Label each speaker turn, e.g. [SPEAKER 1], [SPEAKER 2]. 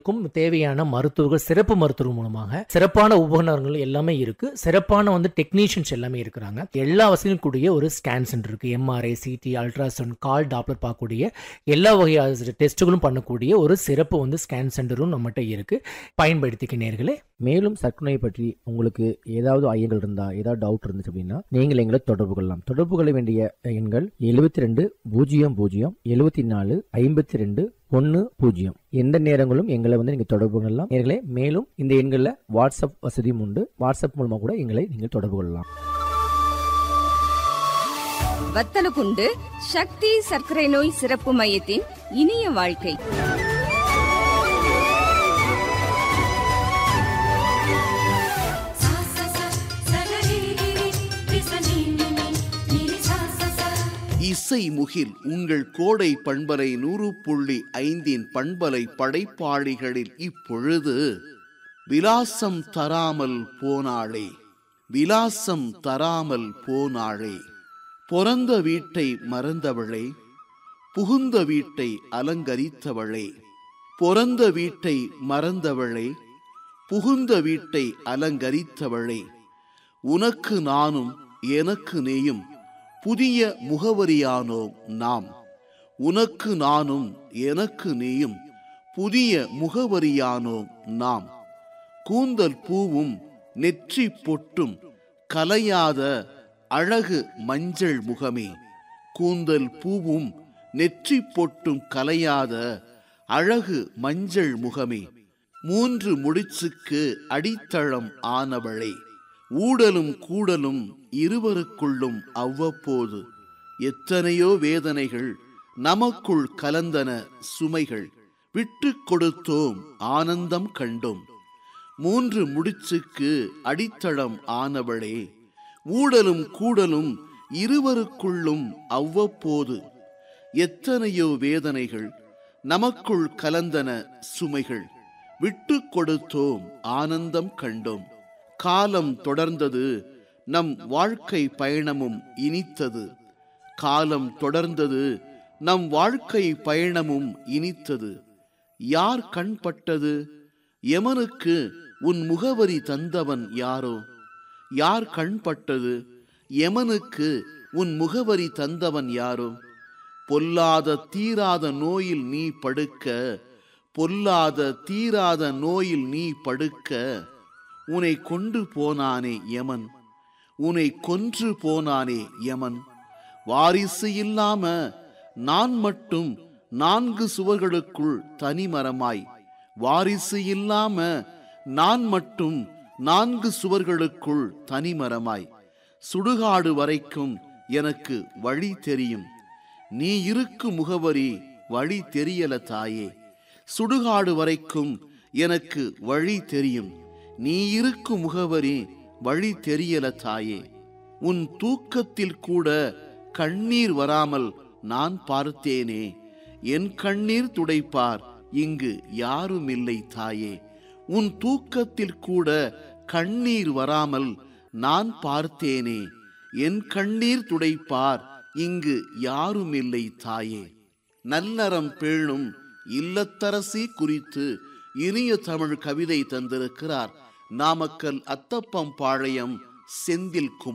[SPEAKER 1] க்கும் தேவையான மருத்துவர்கள் சிறப்பு மருத்துவர் மூலமாக சிறப்பான உபகரணங்கள் எல்லாமே இருக்கு சிறப்பான வந்து டெக்னீஷியன்ஸ் எல்லாமே இருக்கிறாங்க எல்லா வசதியும் கூடிய ஒரு ஸ்கேன் சென்டர் இருக்கு எம்ஆர்ஐ சிடி அல்ட்ராசவுண்ட் கால் டாப்லர் பார்க்கக்கூடிய எல்லா வகையான டெஸ்ட்டுகளும் பண்ணக்கூடிய ஒரு சிறப்பு வந்து ஸ்கேன் சென்டரும் நம்மகிட்ட இருக்கு பயன்படுத்திக்க நேர்களே
[SPEAKER 2] மேலும் சர்க்கரை பற்றி உங்களுக்கு ஏதாவது ஐயங்கள் இருந்தா ஏதாவது டவுட் இருந்துச்சு அப்படின்னா நீங்கள் எங்களை தொடர்பு கொள்ளலாம் தொடர்பு கொள்ள வேண்டிய எண்கள் எழுபத்தி ரெண்டு பூஜ்ஜியம் பூஜ்ஜியம் எழுபத்தி நாலு ஐம்பத்தி ரெண்டு ஒன்று பூஜ்ஜியம் எந்த நேரங்களும் எங்களை வந்து நீங்கள் தொடர்பு கொள்ளலாம் நேர்களே மேலும் இந்த எண்களில் வாட்ஸ்அப் வசதியும் உண்டு வாட்ஸ்அப் மூலமாக கூட எங்களை நீங்கள் தொடர்பு கொள்ளலாம்
[SPEAKER 3] வத்தலகுண்டு சக்தி சர்க்கரை நோய் சிறப்பு மையத்தின் இனிய வாழ்க்கை
[SPEAKER 4] सा सा सा सगरिरिरि विसनिनिनि निरि सा सा सा
[SPEAKER 5] இசை முகில் உங்கள் கோடை பண்பலை நூறு புள்ளி ஐந்தின் பண்பலை படைப்பாளிகளில் இப்பொழுது விலாசம் தராமல் போனாளே விலாசம் தராமல் போனாளே பிறந்த வீட்டை மறந்தவளே புகுந்த வீட்டை அலங்கரித்தவளே பிறந்த வீட்டை மறந்தவளே புகுந்த வீட்டை அலங்கரித்தவளே உனக்கு நானும் எனக்கு நீயும் புதிய முகவரியானோம் நாம் உனக்கு நானும் எனக்கு நீயும் புதிய முகவரியானோம் நாம் கூந்தல் பூவும் நெற்றி பொட்டும் கலையாத அழகு மஞ்சள் முகமே கூந்தல் பூவும் நெற்றி பொட்டும் கலையாத அழகு மஞ்சள் முகமே மூன்று முடிச்சுக்கு அடித்தளம் ஆனவளே ஊடலும் கூடலும் இருவருக்குள்ளும் அவ்வப்போது எத்தனையோ வேதனைகள் நமக்குள் கலந்தன சுமைகள் விட்டு கொடுத்தோம் ஆனந்தம் கண்டோம் மூன்று முடிச்சுக்கு அடித்தளம் ஆனவளே ஊடலும் கூடலும் இருவருக்குள்ளும் அவ்வப்போது எத்தனையோ வேதனைகள் நமக்குள் கலந்தன சுமைகள் விட்டு கொடுத்தோம் ஆனந்தம் கண்டோம் காலம் தொடர்ந்தது நம் வாழ்க்கை பயணமும் இனித்தது காலம் தொடர்ந்தது நம் வாழ்க்கை பயணமும் இனித்தது யார் கண்பட்டது எமனுக்கு உன் முகவரி தந்தவன் யாரோ யார் கண்பட்டது எமனுக்கு உன் முகவரி தந்தவன் யாரோ பொல்லாத தீராத நோயில் நீ படுக்க பொல்லாத தீராத நோயில் நீ படுக்க உன்னை கொண்டு போனானே யமன் உன்னை கொன்று போனானே யமன் வாரிசு இல்லாம நான் மட்டும் நான்கு சுவர்களுக்குள் தனிமரமாய் வாரிசு இல்லாம நான் மட்டும் நான்கு சுவர்களுக்குள் தனிமரமாய் சுடுகாடு வரைக்கும் எனக்கு வழி தெரியும் நீ இருக்கும் முகவரி வழி தெரியல தாயே சுடுகாடு வரைக்கும் எனக்கு வழி தெரியும் நீ இருக்கும் முகவரி வழி தெரியல தாயே உன் தூக்கத்தில் கூட கண்ணீர் வராமல் நான் பார்த்தேனே என் கண்ணீர் துடைப்பார் இங்கு யாரும் இல்லை தாயே உன் தூக்கத்தில் கூட கண்ணீர் வராமல் நான் பார்த்தேனே என் கண்ணீர் துடைப்பார் இங்கு யாரும் இல்லை தாயே நல்லறம் பேணும் இல்லத்தரசி குறித்து இனிய தமிழ் கவிதை தந்திருக்கிறார் நாமக்கல் அத்தப்பம் பாளையம் செந்தில் குமார்